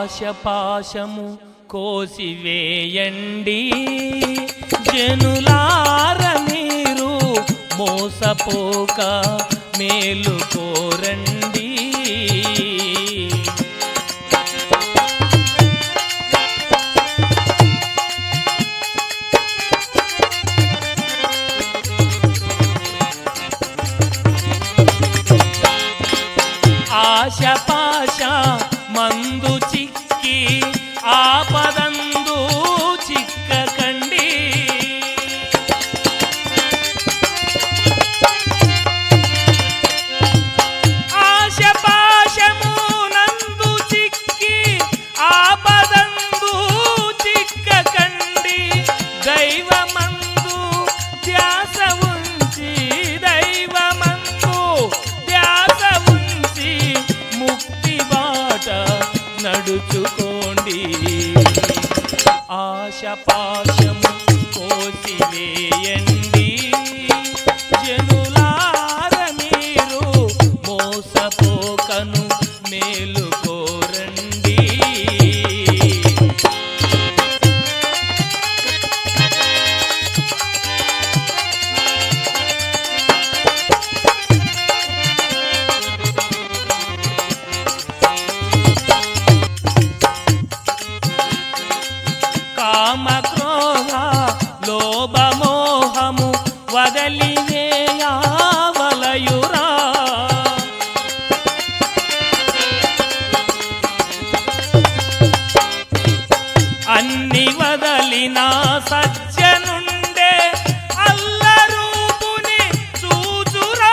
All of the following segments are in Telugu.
ఆశపాశము కోసివేయండి జనులార మీరు మోసపోక మేలు కోరండి ఆశపాశ మందు చిక్కి ఆపదందు చిక్కకండి ఆశపాశము నందు చిక్కి ఆపదందు చిక్కకండి దైవమందు ధ్యాస ఉంచి దైవమందు ధ్యాస ఉంచి ముక్తి బాట నడుచుకోండి ఆశపాశము కోసివేయండి జనులార మీరు మోసపోకను మేలు కోరండి కామక్రోధ లోభమోహము వదలివేయావలయురా అన్ని వదలిన సజ్జనుండే అల్లరూపుని చూచురా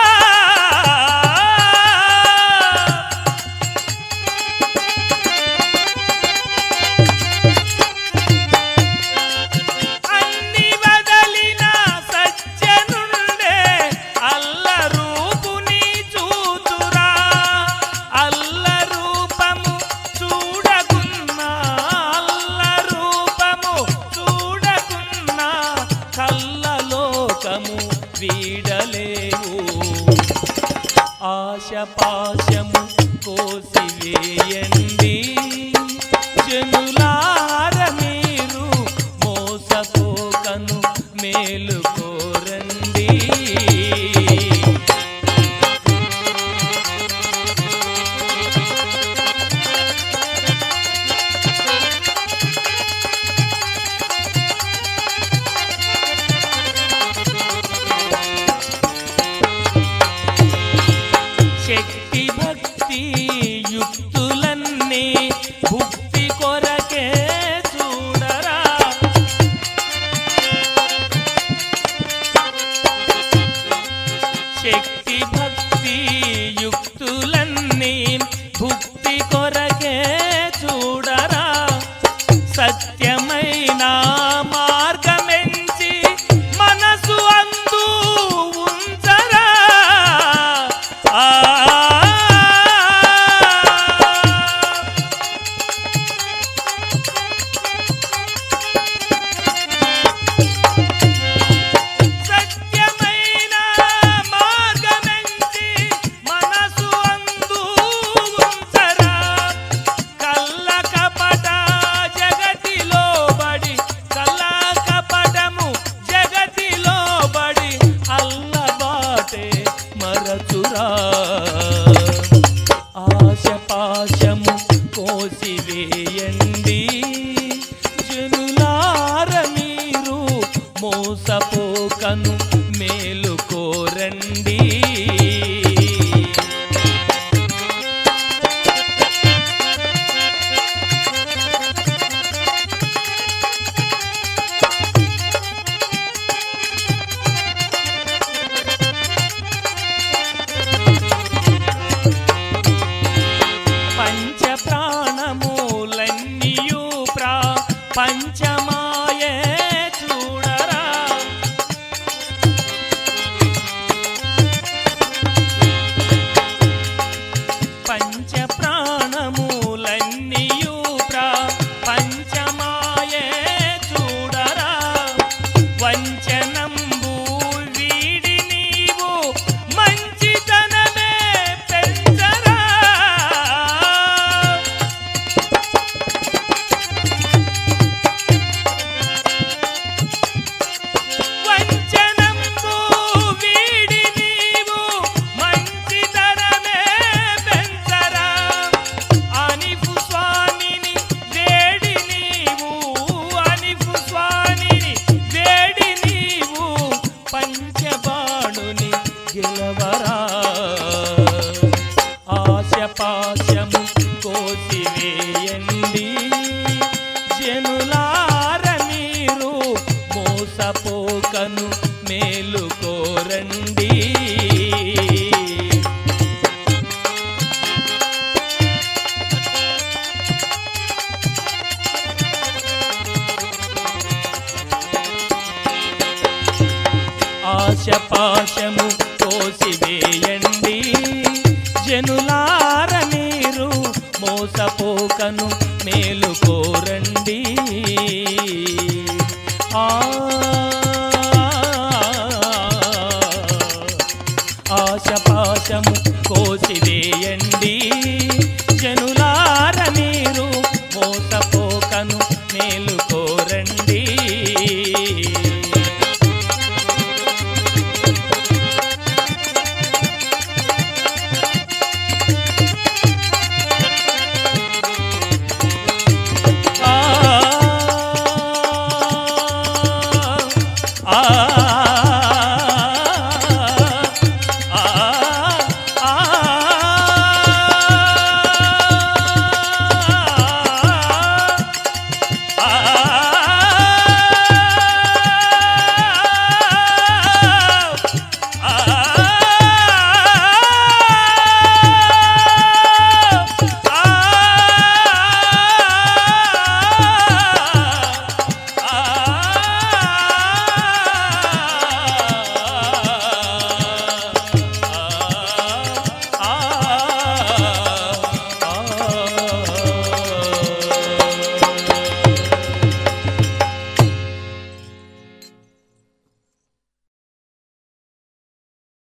అన్ని వదలిన సజ్జనుండే అల్ల రూపుని చూతురా అల్ల రూపము చూడకున్నా అల్ల రూపము చూడకున్నా కల్లలోకము వీడలేవు ఆశపాశము కోసివేయండి జనులార మీరు మోసపోకను మేలు కోరండి శక్తి భక్తి యుక్తులన్నీ భుక్తి కొరకే చూడరా శక్తి భక్తి యుక్తులన్నీ భుక్తి కొరకే చూడరా సత్యమైన మార్గమెంచి మనసు అందు ఉంచరా ఆ సత్యమైన మార్గమెంచి మనసు అందు ఉంచరా కల్ల కపట జగతిలో బడి కల్ల కపటము జగతిలో బడి అల్లబాటే మరచురా ఆశపాశము కోసివేయండి జనులార మీరు మోసపోకను మేలు కోరండి పంచ ప్రాణములన్నీయు ప్రా పంచమాయే చూడరా గెలవరా ఆశ పాశము కోసివేయండి జనులార మీరు మోసపోకను మేలుకోరండి ఆశ పాశము కోసివేయండి జనులార మీరు మోసపోకను మేలుకోరండి ఆ ఆశ పాశము కోసివేయండి